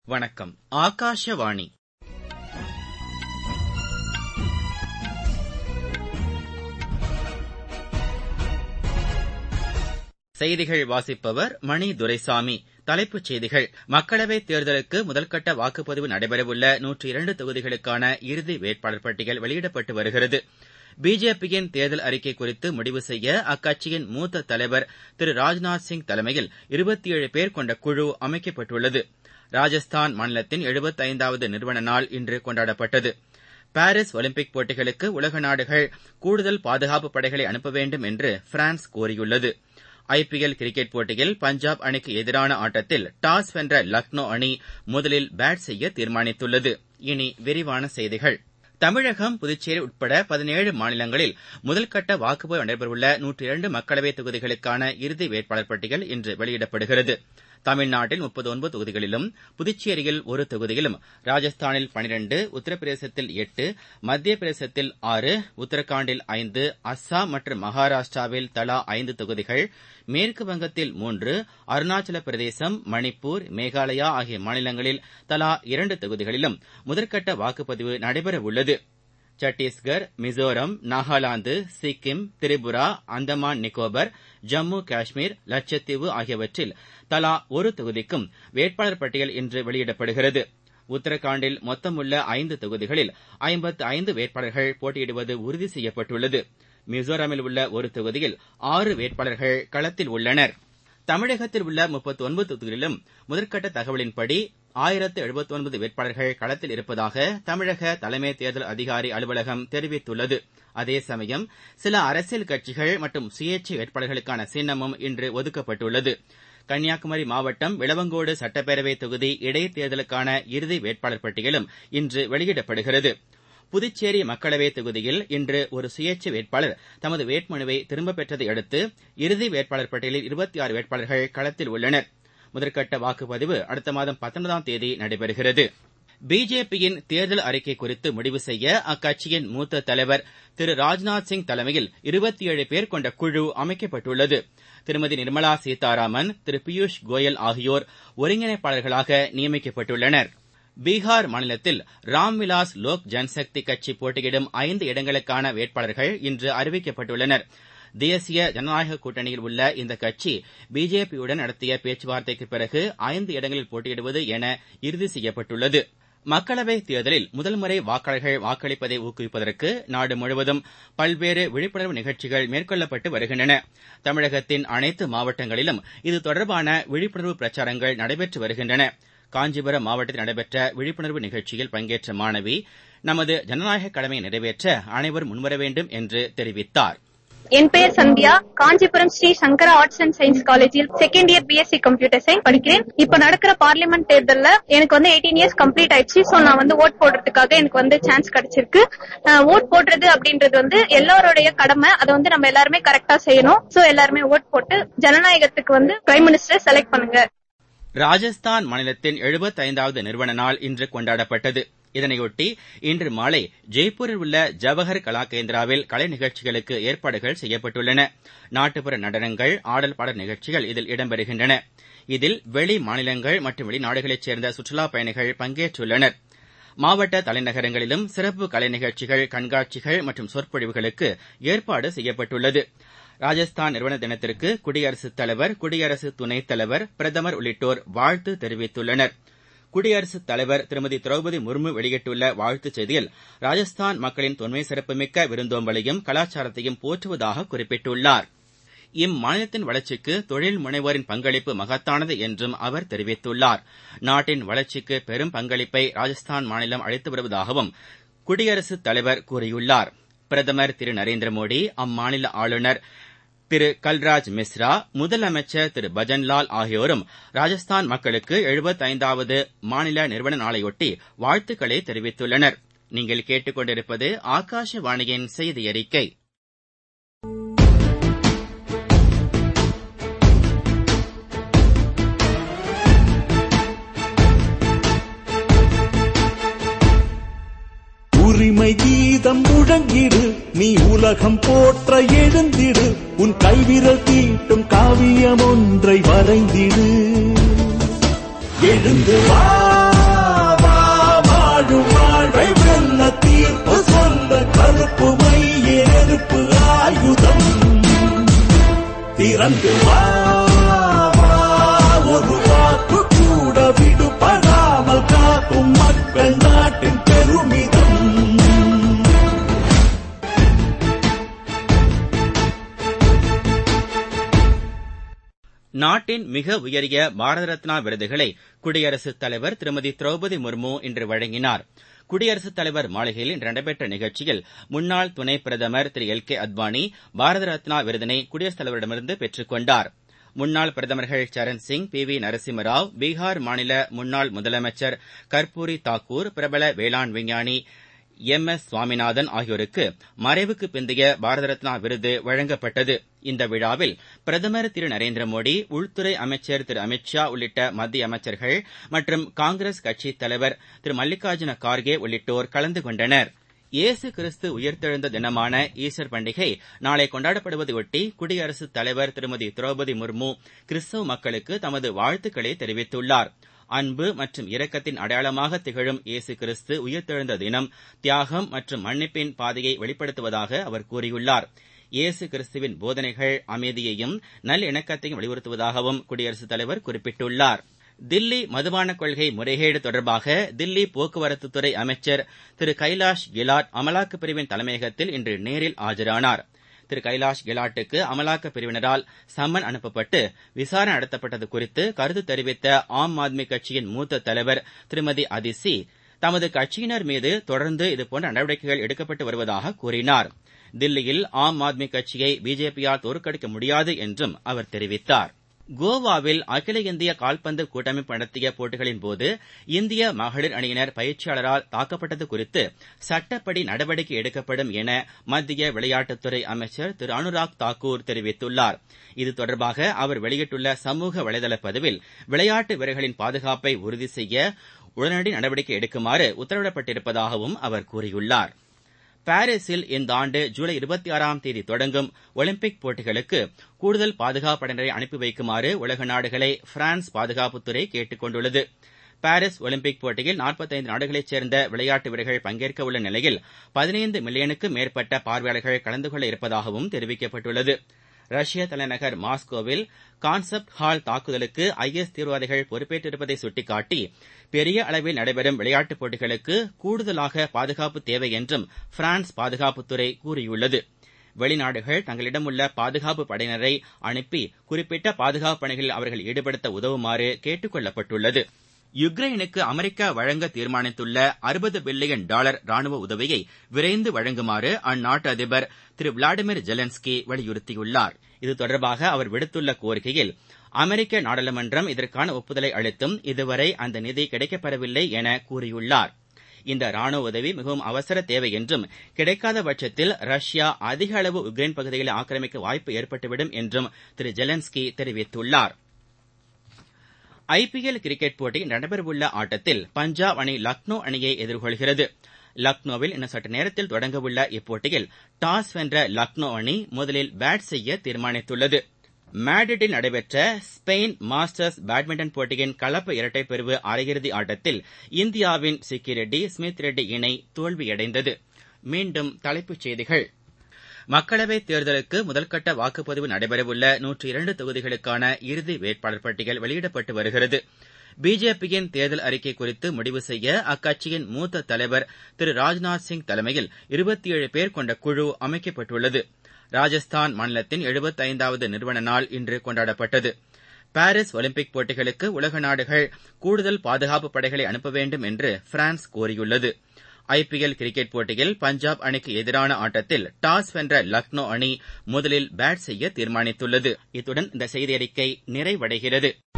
வணக்கம் ஆகாஷவாணி செய்திகள் வாசிப்பவர் மணி துரைசாமி தலைப்புச் செய்திகள் மக்களவைத் தேர்தலுக்கு முதல்கட்ட வாக்குப்பதிவு நடைபெறவுள்ள நூற்றி இரண்டு தொகுதிகளுக்கான இறுதி வேட்பாளர் பட்டியல் வெளியிடப்பட்டு வருகிறது பிஜேபியின் தேர்தல் அறிக்கை குறித்து முடிவு செய்ய அக்கட்சியின் மூத்த தலைவர் திரு ராஜ்நாத் சிங் தலைமையில் இருபத்தி ஏழு பேர் கொண்ட குழு அமைக்கப்பட்டுள்ளது ராஜஸ்தான் மாநிலத்தின் எழுபத்தைந்தாவது நிறுவன நாள் இன்று கொண்டாடப்பட்டது பாரீஸ் ஒலிம்பிக் போட்டிகளுக்கு உலக நாடுகள் கூடுதல் பாதுகாப்பு படைகளை அனுப்ப வேண்டும் என்று பிரான்ஸ் கோரியுள்ளது ஐபிஎல் கிரிக்கெட் போட்டியில் பஞ்சாப் அணிக்கு எதிரான ஆட்டத்தில் டாஸ் வென்ற லக்னோ அணி முதலில் பேட் செய்ய தீர்மானித்துள்ளது இனி விரிவான செய்திகள் தமிழகம் புதுச்சேரி உட்பட பதினேழு மாநிலங்களில் முதல்கட்ட வாக்குப்பதிவு நடைபெறவுள்ள நூற்றி இரண்டு மக்களவைத் தொகுதிகளுக்கான இறுதி வேட்பாளர் பட்டியல் இன்று வெளியிடப்படுகிறது தமிழ்நாட்டில் முப்பது ஒன்பது தொகுதிகளிலும் புதுச்சேரியில் ஒரு தொகுதியிலும் ராஜஸ்தானில் பனிரண்டு உத்தரப்பிரதேசத்தில் எட்டு மத்திய பிரதேசத்தில் ஆறு உத்தரகாண்டில் ஐந்து அஸ்ஸாம் மற்றும் மகாராஷ்டிராவில் தலா ஐந்து தொகுதிகள் மேற்கு வங்கத்தில் மூன்று அருணாச்சல பிரதேசம் மணிப்பூர் மேகாலயா ஆகிய மாநிலங்களில் தலா இரண்டு தொகுதிகளிலும் முதற்கட்ட வாக்குப்பதிவு நடைபெறவுள்ளது சத்தீஸ்கர் மிசோரம் நாகாலாந்து சிக்கிம் திரிபுரா அந்தமான் நிக்கோபர் ஜம்மு காஷ்மீர் லட்சத்தீவு ஆகியவற்றில் தலா ஒரு தொகுதிக்கும் வேட்பாளர் பட்டியல் இன்று வெளியிடப்படுகிறது உத்தரகாண்டில் மொத்தமுள்ள ஐந்து தொகுதிகளில் ஐம்பத்து ஐந்து வேட்பாளர்கள் போட்டியிடுவது உறுதி செய்யப்பட்டுள்ளது மிசோரமில் உள்ள ஒரு தொகுதியில் ஆறு வேட்பாளர்கள் களத்தில் உள்ளனர் தமிழகத்தில் உள்ள முப்பத்தி ஒன்பது தொகுதிகளிலும் முதற்கட்ட தகவலின்படி ஆயிரத்து எழுபத்தி ஒன்பது வேட்பாளர்கள் களத்தில் இருப்பதாக தமிழக தலைமை தேர்தல் அதிகாரி அலுவலகம் தெரிவித்துள்ளது அதே சமயம் சில அரசியல் கட்சிகள் மற்றும் சுயேட்சை வேட்பாளர்களுக்கான சின்னமும் இன்று ஒதுக்கப்பட்டுள்ளது கன்னியாகுமரி மாவட்டம் விளவங்கோடு சட்டப்பேரவை தொகுதி இடைத்தேர்தலுக்கான இறுதி வேட்பாளர் பட்டியலும் இன்று வெளியிடப்படுகிறது புதுச்சேரி மக்களவைத் தொகுதியில் இன்று ஒரு சுயேட்சை வேட்பாளர் தமது வேட்புமனுவை திரும்பப் பெற்றதை அடுத்து இறுதி வேட்பாளர் பட்டியலில் இருபத்தி ஆறு வேட்பாளர்கள் களத்தில் உள்ளனர் முதற்கட்ட வாக்குப்பதிவு அடுத்த மாதம் பத்தொன்பதாம் தேதி நடைபெறுகிறது பிஜேபியின் தேர்தல் அறிக்கை குறித்து முடிவு செய்ய அக்கட்சியின் மூத்த தலைவர் திரு ராஜ்நாத் சிங் தலைமையில் இருபத்தி ஏழு பேர் கொண்ட குழு அமைக்கப்பட்டுள்ளது திருமதி நிர்மலா சீதாராமன் திரு பியூஷ் கோயல் ஆகியோர் ஒருங்கிணைப்பாளர்களாக நியமிக்கப்பட்டுள்ளனர் பீகார் மாநிலத்தில் ராம்விலாஸ் லோக் ஜன்சக்தி கட்சி போட்டியிடும் ஐந்து இடங்களுக்கான வேட்பாளர்கள் இன்று அறிவிக்கப்பட்டுள்ளனர் தேசிய ஜனநாயக கூட்டணியில் உள்ள இந்த கட்சி பிஜேபியுடன் நடத்திய பேச்சுவார்த்தைக்கு பிறகு ஐந்து இடங்களில் போட்டியிடுவது என இறுதி செய்யப்பட்டுள்ளது மக்களவைத் தேர்தலில் முதல் முறை வாக்காளர்கள் வாக்களிப்பதை ஊக்குவிப்பதற்கு நாடு முழுவதும் பல்வேறு விழிப்புணர்வு நிகழ்ச்சிகள் மேற்கொள்ளப்பட்டு வருகின்றன தமிழகத்தின் அனைத்து மாவட்டங்களிலும் இது தொடர்பான விழிப்புணர்வு பிரச்சாரங்கள் நடைபெற்று வருகின்றன காஞ்சிபுரம் மாவட்டத்தில் நடைபெற்ற விழிப்புணர்வு நிகழ்ச்சியில் பங்கேற்ற மாணவி நமது ஜனநாயக கடமையை நிறைவேற்ற அனைவரும் முன்வர வேண்டும் என்று தெரிவித்தார் என் பெயர் Sandhya Kanchipuram Sri Sankara arts and science காலேஜில் second year BSc computer science படிக்கிறேன் இப்ப நடக்கிற பார்லிமெண்ட் தேர்தல்ல எனக்கு வந்து எயிட்டீன் இயர்ஸ் கம்ப்ளீட் ஆயிடுச்சு சோ நான் வந்து ஓட் போடுறதுக்காக எனக்கு வந்து சான்ஸ் கிடைச்சிருக்கு ஓட் போடுறது அப்படின்றது வந்து எல்லாருடைய கடமை அதை வந்து நம்ம எல்லாருமே கரெக்டா செய்யணும் சோ எல்லாருமே ஓட் போட்டு ஜனநாயகத்துக்கு வந்து பிரைம் மினிஸ்டர் செலக்ட் பண்ணுங்க ராஜஸ்தான் மாநிலத்தின் எழுபத்தைந்தாவது நிறுவன நாள் இன்று கொண்டாடப்பட்டது இதனையொட்டி இன்று மாலை ஜெய்ப்பூரில் உள்ள ஜவஹர் கலாகேந்திராவில் கலை நிகழ்ச்சிகளுக்கு ஏற்பாடுகள் செய்யப்பட்டுள்ளன நாட்டுப்புற நடனங்கள் ஆடல் பாடல் நிகழ்ச்சிகள் இதில் இடம்பெறுகின்றன இதில் வெளி மாநிலங்கள் மற்றும் வெளிநாடுகளைச் சேர்ந்த சுற்றுலாப் பயணிகள் பங்கேற்றுள்ளனர் மாவட்ட தலைநகரங்களிலும் சிறப்பு கலை நிகழ்ச்சிகள் கண்காட்சிகள் மற்றும் சொற்பொழிவுகளுக்கு ஏற்பாடு செய்யப்பட்டுள்ளது ராஜஸ்தான் நிறுவன தினத்திற்கு குடியரசுத் தலைவர் குடியரசு துணைத் தலைவர் பிரதமர் உள்ளிட்டோர் வாழ்த்து தெரிவித்துள்ளனர் குடியரசுத் தலைவர் திருமதி திரௌபதி முர்மு வெளியிட்டுள்ள வாழ்த்துச் செய்தியில் ராஜஸ்தான் மக்களின் தொன்மை சிறப்புமிக்க விருந்தோம்பலையும் கலாச்சாரத்தையும் போற்றுவதாக குறிப்பிட்டுள்ளார் இம்மாநிலத்தின் வளர்ச்சிக்கு தொழில் முனைவோரின் பங்களிப்பு மகத்தானது என்றும் அவர் தெரிவித்துள்ளார் நாட்டின் வளர்ச்சிக்கு பெரும் பங்களிப்பை ராஜஸ்தான் மாநிலம் அளித்து வருவதாகவும் குடியரசுத் தலைவர் கூறியுள்ளார் பிரதமர் திரு நரேந்திர மோடி அம்மாநில ஆளுநர் திரு கல்ராஜ் மிஸ்ரா முதலமைச்சர் திரு பஜன்லால் ஆகியோரும் ராஜஸ்தான் மக்களுக்கு எழுபத்தைந்தாவது மாநில நிறுவன நாளையொட்டி வாழ்த்துக்களை தெரிவித்துள்ளனர் நீங்கள் கேட்டுக்கொண்டிருப்பது ஆகாஷவாணியின் செய்தி அறிக்கை உரிமை கீதம் முழங்கிடு நீ உலகம் போற்ற எழுந்திடு உன் கைவிரல் தீட்டும் காவியம் ஒன்றை வரைந்திடு எழுந்து வா கருப்பு மைய நெருப்பு ஆயுதம் திறந்து வா வா, ஒரு வாக்கு கூட விடுபடாமல் காக்கும் மக்கள் நாட்டின் பெருமிதம் நாட்டின் மிக உயரிய பாரத ரத்னா விருதுகளை குடியரசுத் தலைவர் திருமதி திரௌபதி முர்மு இன்று வழங்கினார் குடியரசுத் தலைவர் மாளிகையில் இன்று நடைபெற்ற நிகழ்ச்சியில் முன்னாள் துணை பிரதமர் திரு எல் கே அத்வானி பாரத ரத்னா விருதினை குடியரசுத் தலைவரிடமிருந்து பெற்றுக் கொண்டார் முன்னாள் பிரதமர்கள் சரண் சிங் பி வி நரசிம்மராவ் பீகார் மாநில முன்னாள் முதலமைச்சர் கர்பூரி தாக்கூர் பிரபல வேளாண் விஞ்ஞானி எம் எஸ் சுவாமிநாதன் ஆகியோருக்கு மறைவுக்கு பிந்தைய பாரத ரத்னா விருது வழங்கப்பட்டது இந்த விழாவில் பிரதமர் திரு நரேந்திர மோடி உள்துறை அமைச்சர் திரு அமித் ஷா உள்ளிட்ட மத்திய அமைச்சர்கள் மற்றும் காங்கிரஸ் கட்சித் தலைவர் திரு மல்லிகார்ஜுன கார்கே உள்ளிட்டோர் கலந்து கொண்டனர் இயேசு கிறிஸ்து உயிர்த்தெழுந்த தினமான ஈஸ்டர் பண்டிகை நாளை கொண்டாடப்படுவதையொட்டி குடியரசுத் தலைவர் திருமதி திரௌபதி முர்மு கிறிஸ்தவ மக்களுக்கு தமது வாழ்த்துக்களை தெரிவித்துள்ளார் அன்பு மற்றும் இரக்கத்தின் அடையாளமாக திகழும் இயேசு கிறிஸ்து உயிர்த்தெழுந்த தினம் தியாகம் மற்றும் மன்னிப்பின் பாதையை வெளிப்படுத்துவதாக அவர் கூறியுள்ளார் இயேசு கிறிஸ்துவின் போதனைகள் அமைதியையும் நல்லிணக்கத்தையும் வலியுறுத்துவதாகவும் குடியரசுத் தலைவர் குறிப்பிட்டுள்ளார் தில்லி மதுபான கொள்கை முறைகேடு தொடர்பாக தில்லி போக்குவரத்துத்துறை அமைச்சர் திரு கைலாஷ் கெலாட் அமலாக்கப் பிரிவின் தலைமையகத்தில் இன்று நேரில் ஆஜரானார் திரு கைலாஷ் கெலாட்டுக்கு அமலாக்கப் பிரிவினரால் சம்மன் அனுப்பப்பட்டு விசாரணை நடத்தப்பட்டது குறித்து கருத்து தெரிவித்த ஆம் ஆத்மி கட்சியின் மூத்த தலைவர் திருமதி அதிசி தமது கட்சியினர் மீது தொடர்ந்து இதுபோன்ற நடவடிக்கைகள் எடுக்கப்பட்டு வருவதாக கூறினார் தில்லியில் ஆம் ஆத்மி கட்சியை பிஜேபியால் தோற்கடிக்க முடியாது என்றும் அவர் தெரிவித்தார் கோவாவில் அகில இந்திய கால்பந்து கூட்டமைப்பு நடத்திய போட்டிகளின் போது இந்திய மகளிர் அணியினர் பயிற்சியாளரால் தாக்கப்பட்டது குறித்து சட்டப்படி நடவடிக்கை எடுக்கப்படும் என மத்திய விளையாட்டுத்துறை அமைச்சர் திரு அனுராக் தாக்கூர் தெரிவித்துள்ளார் இது தொடர்பாக அவர் வெளியிட்டுள்ள சமூக வலைதள பதிவில் விளையாட்டு வீரர்களின் பாதுகாப்பை உறுதி செய்ய உடனடி நடவடிக்கை எடுக்குமாறு உத்தரவிடப்பட்டிருப்பதாகவும் அவர் கூறியுள்ளார் பாரீஸில் இந்த ஆண்டு ஜூலை இருபத்தி ஆறாம் தேதி தொடங்கும் ஒலிம்பிக் போட்டிகளுக்கு கூடுதல் பாதுகாப்பு படையினரை அனுப்பி வைக்குமாறு உலக நாடுகளை பிரான்ஸ் பாதுகாப்புத்துறை கேட்டுக் கொண்டுள்ளது பாரீஸ் ஒலிம்பிக் போட்டியில் நாற்பத்தைந்து நாடுகளைச் சேர்ந்த விளையாட்டு வீரர்கள் பங்கேற்க உள்ள நிலையில் பதினைந்து மில்லியனுக்கும் மேற்பட்ட பார்வையாளர்கள் கலந்து கொள்ள இருப்பதாகவும் தெரிவிக்கப்பட்டுள்ளது ரஷ்ய தலைநகர் மாஸ்கோவில் கான்செப்ட் ஹால் தாக்குதலுக்கு ஐஎஸ் தீவிரவாதிகள் பொறுப்பேற்றிருப்பதை சுட்டிக்காட்டி பெரிய அளவில் நடைபெறும் விளையாட்டுப் போட்டிகளுக்கு கூடுதலாக பாதுகாப்பு தேவை என்றும் பிரான்ஸ் பாதுகாப்புத்துறை கூறியுள்ளது வெளிநாடுகள் தங்களிடம் உள்ள பாதுகாப்பு படையினரை அனுப்பி குறிப்பிட்ட பாதுகாப்பு பணிகளில் அவர்கள் ஈடுபடுத்த உதவுமாறு கேட்டுக் கொள்ளப்பட்டுள்ளது யுக்ரைனுக்கு அமெரிக்கா வழங்க தீர்மானித்துள்ள அறுபது பில்லியன் டாலர் ராணுவ உதவியை விரைந்து வழங்குமாறு அந்நாட்டு அதிபர் திரு விளாடிமிர் ஜெலன்ஸ்கி வலியுறுத்தியுள்ளார் இது தொடர்பாக அவர் விடுத்துள்ள கோரிக்கையில் அமெரிக்க நாடாளுமன்றம் இதற்கான ஒப்புதலை அளித்தும் இதுவரை அந்த நிதி கிடைக்கப்பெறவில்லை என கூறியுள்ளார் இந்த ராணுவ உதவி மிகவும் அவசர தேவை என்றும் கிடைக்காத பட்சத்தில் ரஷ்யா அதிக அளவு உக்ரைன் பகுதிகளை ஆக்கிரமிக்க வாய்ப்பு ஏற்பட்டுவிடும் என்றும் திரு ஜெலன்ஸ்கி தெரிவித்துள்ளார் ஐபிஎல் கிரிக்கெட் போட்டி நடைபெறவுள்ள ஆட்டத்தில் பஞ்சாப் அணி லக்னோ அணியை எதிர்கொள்கிறது லக்னோவில் இன்னும் சற்று நேரத்தில் தொடங்கவுள்ள இப்போட்டியில் டாஸ் வென்ற லக்னோ அணி முதலில் பேட் செய்ய தீர்மானித்துள்ளது மேட்ரிட்டில் நடைபெற்ற ஸ்பெயின் மாஸ்டர்ஸ் பேட்மிண்டன் போட்டியின் கலப்பு இரட்டைப் பிரிவு அரையிறுதி ஆட்டத்தில் இந்தியாவின் சிக்கி ரெட்டி ஸ்மித் ரெட்டி இணை தோல்வியடைந்தது மீண்டும் தலைப்புச் செய்திகள் மக்களவைத் தேர்தலுக்கு முதல்கட்ட வாக்குப்பதிவு நடைபெறவுள்ள நூற்றி இரண்டு தொகுதிகளுக்கான இறுதி வேட்பாளர் பட்டியல் வெளியிடப்பட்டு வருகிறது பிஜேபியின் தேர்தல் அறிக்கை குறித்து முடிவு செய்ய அக்கட்சியின் மூத்த தலைவர் திரு ராஜ்நாத் சிங் தலைமையில் இருபத்தி ஏழு பேர் கொண்ட குழு அமைக்கப்பட்டுள்ளது ராஜஸ்தான் மாநிலத்தின் எழுபத்தைந்தாவது நிறுவன நாள் இன்று கொண்டாடப்பட்டது பாரிஸ் ஒலிம்பிக் போட்டிகளுக்கு உலக நாடுகள் கூடுதல் பாதுகாப்பு படைகளை அனுப்ப வேண்டும் என்று பிரான்ஸ் கோரியுள்ளது ஐபிஎல் கிரிக்கெட் போட்டியில் பஞ்சாப் அணிக்கு எதிரான ஆட்டத்தில் டாஸ் வென்ற லக்னோ அணி முதலில் பேட் செய்ய தீர்மானித்துள்ளது இத்துடன் இந்த செய்தியறிக்கை நிறைவடைகிறது